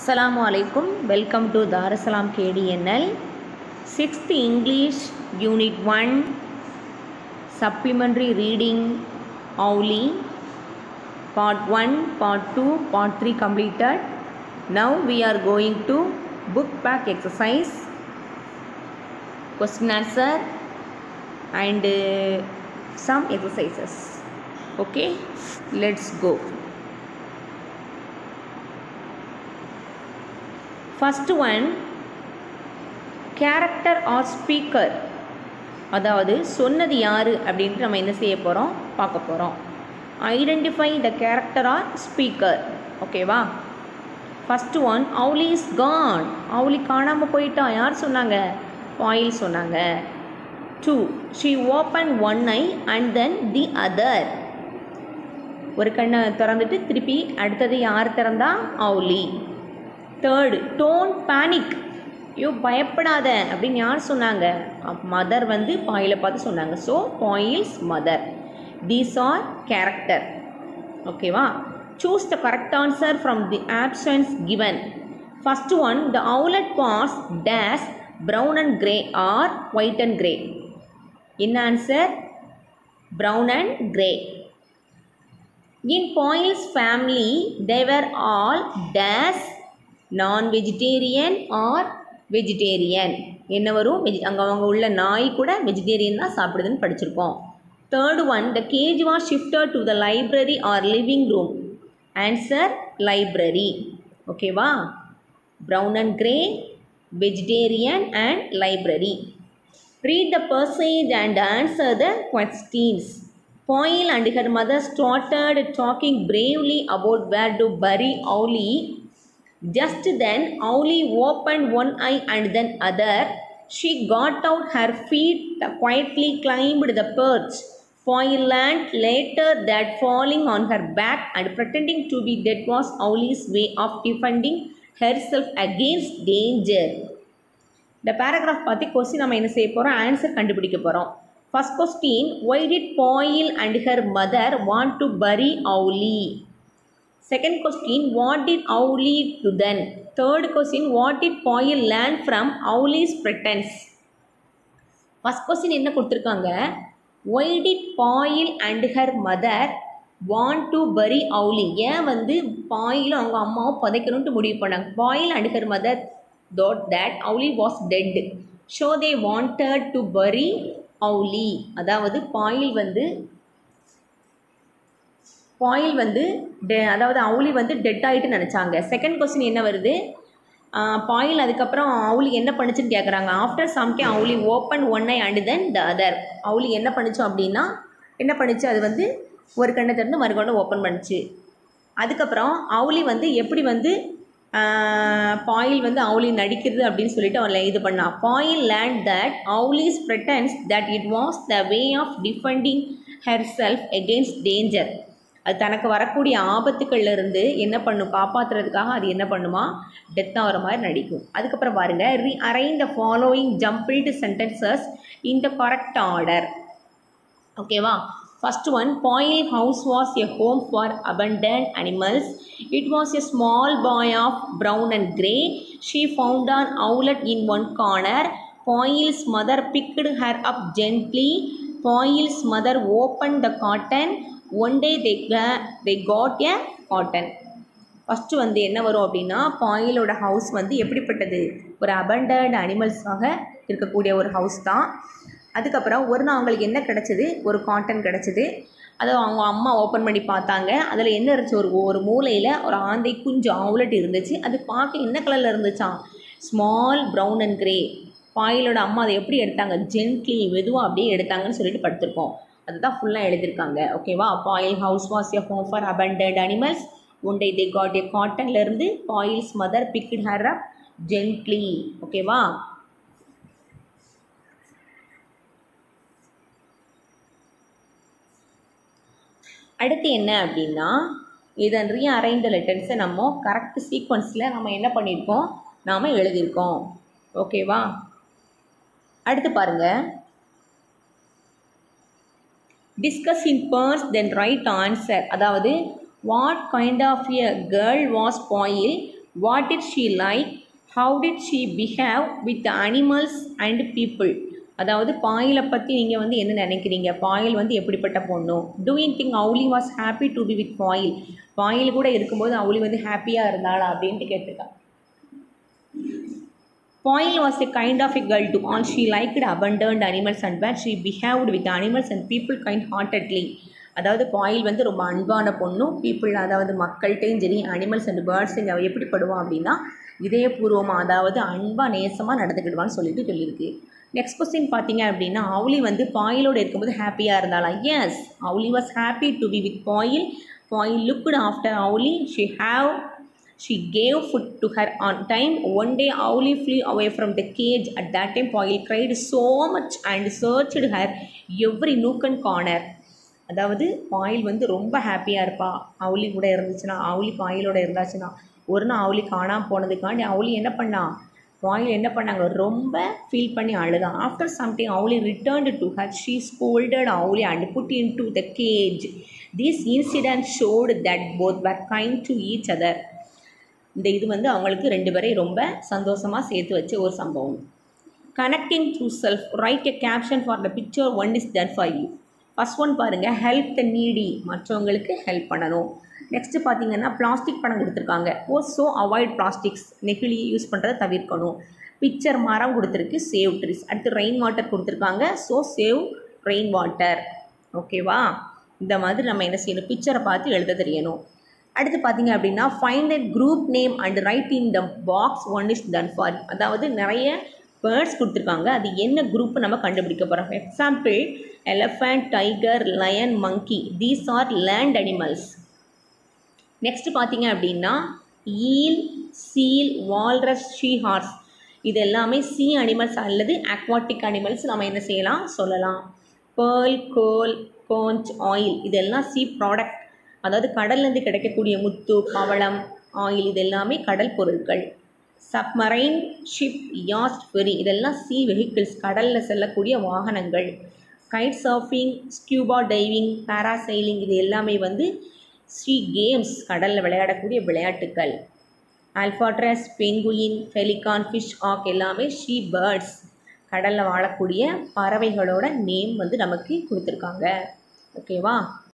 அஸ்ஸலாமு அலைக்கும் welcome to Darussalam KTNL sixth English unit one supplementary reading Owly part 1 part 2 part 3 completed now we are going to book back exercise question answer and uh, some exercises okay let's go first one character or speaker அதாவது சொன்னது யார் அப்படின்ட்டு நம்ம என்ன செய்ய போகிறோம் பார்க்க போகிறோம் identify the character or speaker ஓகேவா first one Owly is gone Owly காணாமல் போயிட்டா யார் சொன்னாங்க பாயில் சொன்னாங்க to she open one eye and then the other ஒரு கண்ணை திறந்துட்டு திருப்பி அடுத்தது யார் திறந்தா அவுலி தேர்டு டோன்ட் பேனிக் ஐயோ பயப்படாத அப்படின்னு யார் சொன்னாங்க மதர் வந்து பாயில பார்த்து சொன்னாங்க so Poyle's mother these are character ஓகேவா choose the correct answer from the options given first one the owlet was days brown and grey or white and grey என்ன ஆன்சர் brown and grey In Poyle's family, they were all dash non-vegetarian or vegetarian. என்ன வரும் veggie அங்கே அவங்க உள்ள நாய் கூட vegetarian தான் சாப்பிடுதுன்னு படிச்சிருக்கோம் third one the cage was shifted to the library or living room answer library ஓகேவா brown and grey vegetarian and library Read the passage and answer the questions. Poyle and her mother started talking bravely about where to bury Owly. Just then, Owly opened one eye and then other. She got out her feet, quietly climbed the perch. Poyle learnt later that falling on her back and pretending to be dead was Owly's way of defending herself against danger. இந்த paragraph பார்த்து question நம்ம என்ன செய்ய போகிறோம் answer கண்டுபிடிக்க போகிறோம் first question why did Poyle and her mother want to bury Owly second question what did Owly do then third question what did Poyle learn from Owly's pretence first question என்ன கொடுத்துருக்காங்க why did Poyle and her mother want to bury Owly ஏன் வந்து பாயிலும் அவங்க அம்மாவும் புதைக்கணும்ட்டு முடிவு பண்ணாங்க Poyle and her mother thought that Owly was dead. So they wanted to bury Owly. அதாவது பாயில் வந்து பாயில் வந்து டெ அதாவது அவுளி வந்து டெட் ஆகிட்டு நினச்சாங்க செகண்ட் கொஸ்டின் என்ன வருது பாயில் அதுக்கப்புறம் அவுளி என்ன பண்ணுச்சுன்னு கேட்குறாங்க after some Owly open one eye and then the other Owly என்ன பண்ணுச்சோம் அப்படின்னா என்ன பண்ணுச்சு அது வந்து ஒரு கண்ணை திறந்து மறுகண்ணை ஓப்பன் பண்ணுச்சு அதுக்கப்புறம் அவுளி வந்து எப்படி வந்து பாயில் வந்து அவுலி நடிக்கிறது அப்படின்னு சொல்லிட்டு அவன் இது பண்ணான் Poyle learnt that Owly's pretence that it was the way of defending herself against danger அது தனக்கு வரக்கூடிய ஆபத்துக்கள்ல இருந்து என்ன பண்ணும் காப்பாற்றுறதுக்காக அது என்ன பண்ணுமா டெத் ஆகிற மாதிரி நடிக்கும் அதுக்கப்புறம் பாருங்கள் rearrange the following jumbled sentences in the correct order ஓகேவா First one, Poyle house was a home for abandoned animals. It was a small boy of brown and grey. She found an owlet in one corner. Poyle's mother picked her up gently. Poyle's mother opened the cotton. One day they, they got a cotton. First வந்து என்ன வரும் அப்படின்னா பாயிலோட house வந்து எப்படிப்பட்டது ஒரு அபண்டர்ட் அனிமல்ஸாக இருக்கக்கூடிய ஒரு house தான் அதுக்கப்புறம் ஒரு நாள் அவங்களுக்கு என்ன கிடச்சிது ஒரு காட்டன் கிடச்சிது அதை அவங்க அம்மா ஓப்பன் பண்ணி பார்த்தாங்க அதில் என்ன இருந்துச்சு ஒரு ஒரு மூலையில் ஒரு ஆந்தை குஞ்சு ஆவுலட் இருந்துச்சு அது பார்க்க என்ன கலரில் இருந்துச்சான் ஸ்மால் ப்ரௌன் அண்ட் கிரே பாயிலோட அம்மா அதை எப்படி எடுத்தாங்க ஜென்ட்லி மெதுவாக அப்படியே எடுத்தாங்கன்னு சொல்லிட்டு படுத்திருக்கோம் அதுதான் ஃபுல்லாக எழுதியிருக்காங்க ஓகேவா Poyle house was a home for abandoned animals one day they got a காட்டன்லேருந்து Poyle's mother picked her up gently ஓகேவா அடுத்து என்ன அப்படின்னா இதன் ரீ அரைந்த லெட்டர்ஸை நம்ம கரெக்ட் சீக்வன்ஸில் நம்ம என்ன பண்ணியிருக்கோம் நாம் எழுதியிருக்கோம் ஓகேவா அடுத்து பாருங்கள் discuss in pairs then write answer அதாவது what kind of a girl was Poyle what it she like how did she behave with animals and people அதாவது பாயிலை பற்றி நீங்கள் வந்து என்ன நினைக்கிறீங்க பாயில் வந்து எப்படிப்பட்ட பொண்ணு do you think Owly was happy to be with Poyle Poyle கூட இருக்கும்போது அவுலி வந்து ஹாப்பியாக இருந்தாளா அப்படின்ட்டு கேட்டிருக்காங்க Poil was a kind of a girl to all. She liked abandoned animals and where she behaved with animals and people kind-heartedly. அதாவது Poyle வந்து ரொம்ப அன்பான பொண்ணும் பீப்புள் அதாவது மக்கள்கிட்டையும் சரி அனிமல்ஸ் அண்ட் பேர்ட்ஸுங்க அவள் எப்படி படுவான் அப்படின்னா இதயபூர்வமாக அதாவது அன்பாக நேசமாக நடந்துக்கிடுவான்னு சொல்லிட்டு சொல்லியிருக்கு நெக்ஸ்ட் கொஸ்டின் பார்த்தீங்க அப்படின்னா அவுலி வந்து பாயிலோடு இருக்கும்போது ஹாப்பியாக இருந்தாளா yes Owly was happy to be with Poyle Poyle looked after Owly she have She gave food to her on time. One day, Owlie flew away from the cage. At that time, Poil cried so much and searched her every nook and corner. அதாவது Poyle வந்து ரொம்ப ஹாப்பியாக இருப்பா அவுளி கூட இருந்துச்சுன்னா அவுளி பாயிலோட இருந்தாச்சுன்னா ஒரு நாள் அவுளி காணாமல் போனதுக்காண்டி அவுளி என்ன பண்ணா பாயில் என்ன பண்ணாங்க ரொம்ப ஃபீல் பண்ணி அழுதான் after sometime Owly returned to her she scolded Owly and put into the cage this incident showed that both were kind to each other இந்த இது வந்து அவங்களுக்கு ரெண்டு பேரையும் ரொம்ப சந்தோஷமாக சேர்த்து வச்ச ஒரு சம்பவம் connecting to self write a caption for the picture one is that for you first one பாருங்கள் ஹெல்ப் த நீடி மற்றவங்களுக்கு ஹெல்ப் பண்ணணும் நெக்ஸ்ட்டு பார்த்தீங்கன்னா பிளாஸ்டிக் படம் கொடுத்துருக்காங்க ஓ ஸோ அவாய்ட் பிளாஸ்டிக்ஸ் நெகிழி யூஸ் பண்ணுறதை தவிர்க்கணும் பிக்சர் மரம் கொடுத்துருக்கு சேவ் ட்ரீஸ் அடுத்து ரெயின் வாட்டர் கொடுத்துருக்காங்க ஸோ சேவ் ரெயின் வாட்டர் ஓகேவா இந்த மாதிரி நம்ம என்ன செய்யணும் பிக்சரை பார்த்து எழுத தெரியணும் அடுத்து பார்த்தீங்க அப்படின்னா find that group name and write in the box one is done for அதாவது நிறைய பேர்ட்ஸ் கொடுத்துருக்காங்க அது என்ன குரூப் நம்ம கண்டுபிடிக்க போகிறோம் example elephant tiger lion monkey these are land animals next பார்த்தீங்க அப்படின்னா eel seal walrus sea horse இது எல்லாமே சி அனிமல்ஸ் அல்லது அக்வாட்டிக் அனிமல்ஸ் நம்ம என்ன செய்யலாம் சொல்லலாம் பேர்ல் கோல் கோஞ்ச் ஆயில் இதெல்லாம் சி ப்ராடக்ட் அதாவது கடல்லேருந்து கிடைக்கக்கூடிய முத்து பவளம் ஆயில் இது எல்லாமே கடல் பொருட்கள் சப்மரைன் ஷிப் யாஸ்ட் ஃபெரி இதெல்லாம் சி வெஹிக்கிள்ஸ் கடலில் செல்லக்கூடிய வாகனங்கள் kite surfing scuba diving parasailing இது எல்லாமே வந்து சி கேம்ஸ் கடலில் விளையாடக்கூடிய விளையாட்டுக்கள் ஆல்ஃபாட்ரஸ் பெங்குயின் ஃபெலிகான் ஃபிஷ் ஆக் எல்லாமே ஷீ பேர்ட்ஸ் கடலில் வாழக்கூடிய பறவைகளோட நேம் வந்து நமக்கு கொடுத்துருக்காங்க ஓகேவா